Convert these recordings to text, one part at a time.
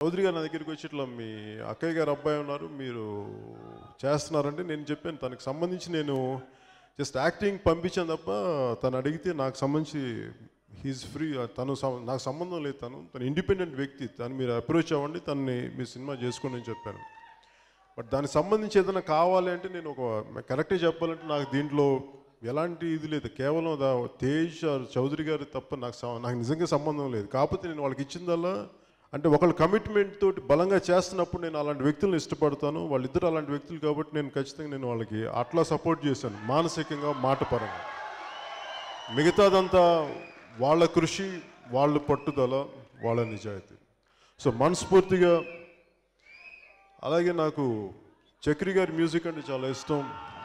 చౌదరి గారు నా దగ్గరికి వచ్చి ఇట్లా మీ అక్కయ్య గారు అబ్బాయి ఉన్నారు మీరు చేస్తున్నారంటే నేను చెప్పాను తనకు సంబంధించి నేను జస్ట్ యాక్టింగ్ పంపించాను తప్ప తను అడిగితే నాకు సంబంధించి హీజ్ ఫ్రీ తను సం- నాకు సంబంధం లేదు తను తను ఇండిపెండెంట్ వ్యక్తి తను మీరు అప్రోచ్ అవ్వండి తనని మీ సినిమా చేసుకోండి అని చెప్పాను బట్ దానికి సంబంధించి ఏదైనా కావాలి అంటే నేను ఒక కరెక్ట్గా చెప్పాలంటే నాకు దీంట్లో ఎలాంటి ఇది లేదు కేవలం దా తేజ్ ఆర్ చౌదరి గారి తప్ప నాకు సం- నాకు నిజంగా సంబంధం లేదు కాకపోతే నేను వాళ్ళకి ఇచ్చిందల్లా అంటే ఒకళ్ళ కమిట్మెంట్ తోటి బలంగా చేస్తున్నప్పుడు నేను అలాంటి వ్యక్తులను ఇష్టపడతాను వాళ్ళిద్దరు అలాంటి వ్యక్తులు కాబట్టి నేను ఖచ్చితంగా నేను వాళ్ళకి అట్లా సపోర్ట్ చేశాను మానసికంగా మాట పరంగా మిగతాదంతా వాళ్ళ కృషి వాళ్ళ పట్టుదల వాళ్ళ నిజాయితీ సో మనస్ఫూర్తిగా అలాగే నాకు చక్రి గారి మ్యూజిక్ అంటే చాలా ఇష్టం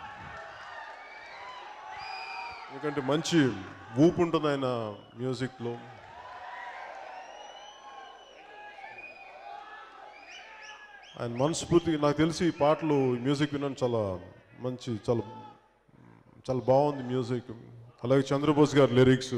ఎందుకంటే మంచి ఊపు ఉంటుంది ఆయన మ్యూజిక్లో ఆయన మనస్ఫూర్తిగా నాకు తెలిసి ఈ పాటలు ఈ మ్యూజిక్ విన్నాను చాలా మంచి చాలా చాలా బాగుంది మ్యూజిక్ అలాగే చంద్రబోస్ గారి లిరిక్స్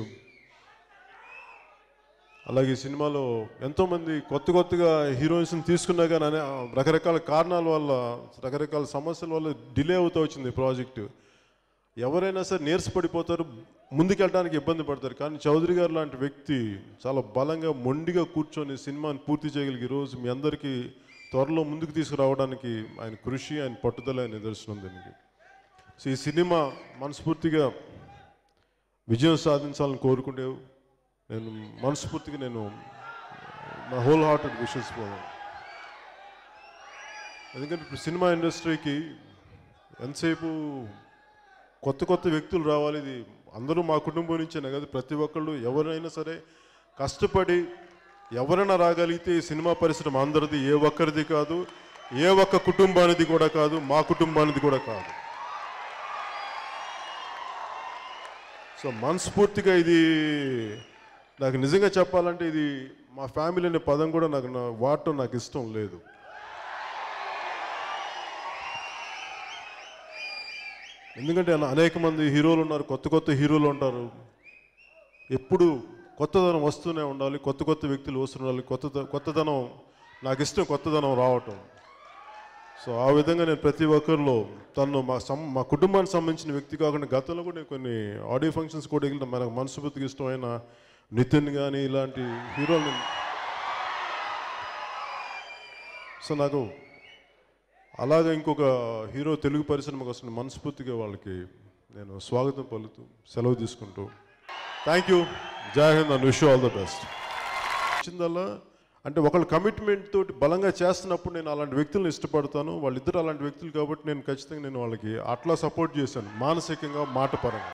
అలాగే ఈ సినిమాలో ఎంతోమంది కొత్త కొత్తగా హీరోయిన్స్ని తీసుకున్నా కానీ అనే రకరకాల కారణాల వల్ల రకరకాల సమస్యల వల్ల డిలే అవుతూ వచ్చింది ఈ ప్రాజెక్టు ఎవరైనా సరే నీరసపడిపోతారు ముందుకెళ్ళడానికి ఇబ్బంది పడతారు కానీ చౌదరి గారు లాంటి వ్యక్తి చాలా బలంగా మొండిగా కూర్చొని సినిమాని పూర్తి చేయగలిగి ఈరోజు మీ అందరికీ త్వరలో ముందుకు తీసుకురావడానికి ఆయన కృషి ఆయన పట్టుదల ఆయన నిదర్శనం దీనికి సో ఈ సినిమా మనస్ఫూర్తిగా విజయం సాధించాలని కోరుకుంటే నేను మనస్ఫూర్తిగా నేను నా హోల్ హార్టెడ్ విషెస్ పోదాను ఎందుకంటే ఇప్పుడు సినిమా ఇండస్ట్రీకి ఎంతసేపు కొత్త కొత్త వ్యక్తులు రావాలి ఇది అందరూ మా కుటుంబం నుంచేనే కాదు ప్రతి ఒక్కళ్ళు ఎవరైనా సరే కష్టపడి ఎవరైనా రాగలిగితే ఈ సినిమా పరిశ్రమ అందరిది ఏ ఒక్కరిది కాదు ఏ ఒక్క కుటుంబానిది కూడా కాదు మా కుటుంబానిది కూడా కాదు సో మనస్ఫూర్తిగా ఇది నాకు నిజంగా చెప్పాలంటే ఇది మా ఫ్యామిలీ అనే పదం కూడా నాకు నా వాడటం నాకు ఇష్టం లేదు ఎందుకంటే అలా అనేక మంది హీరోలు ఉన్నారు కొత్త కొత్త హీరోలు ఉంటారు ఎప్పుడు కొత్తదనం వస్తూనే ఉండాలి కొత్త కొత్త వ్యక్తులు వస్తుండాలి కొత్త కొత్తదనం నాకు ఇష్టం కొత్తదనం రావటం సో ఆ విధంగా నేను ప్రతి ఒక్కరిలో తను మా సం మా కుటుంబానికి సంబంధించిన వ్యక్తి కాకుండా గతంలో కూడా నేను కొన్ని ఆడియో ఫంక్షన్స్ కూడా వెళ్ళిన మనకు మనస్ఫూర్తికి ఇష్టమైన నితిన్ కానీ ఇలాంటి హీరోలు సో నాకు అలాగే ఇంకొక హీరో తెలుగు పరిశ్రమకు వస్తున్న మనస్ఫూర్తిగా వాళ్ళకి నేను స్వాగతం పలుకుతూ సెలవు తీసుకుంటూ థ్యాంక్ యూ జై హింద్ and wish all the best వచ్చిందల్లా అంటే ఒకళ్ళ కమిట్మెంట్ తోటి బలంగా చేస్తున్నప్పుడు నేను అలాంటి వ్యక్తులను ఇష్టపడతాను వాళ్ళిద్దరు అలాంటి వ్యక్తులు కాబట్టి నేను ఖచ్చితంగా నేను వాళ్ళకి అట్లా సపోర్ట్ చేశాను మానసికంగా మాట పరంగా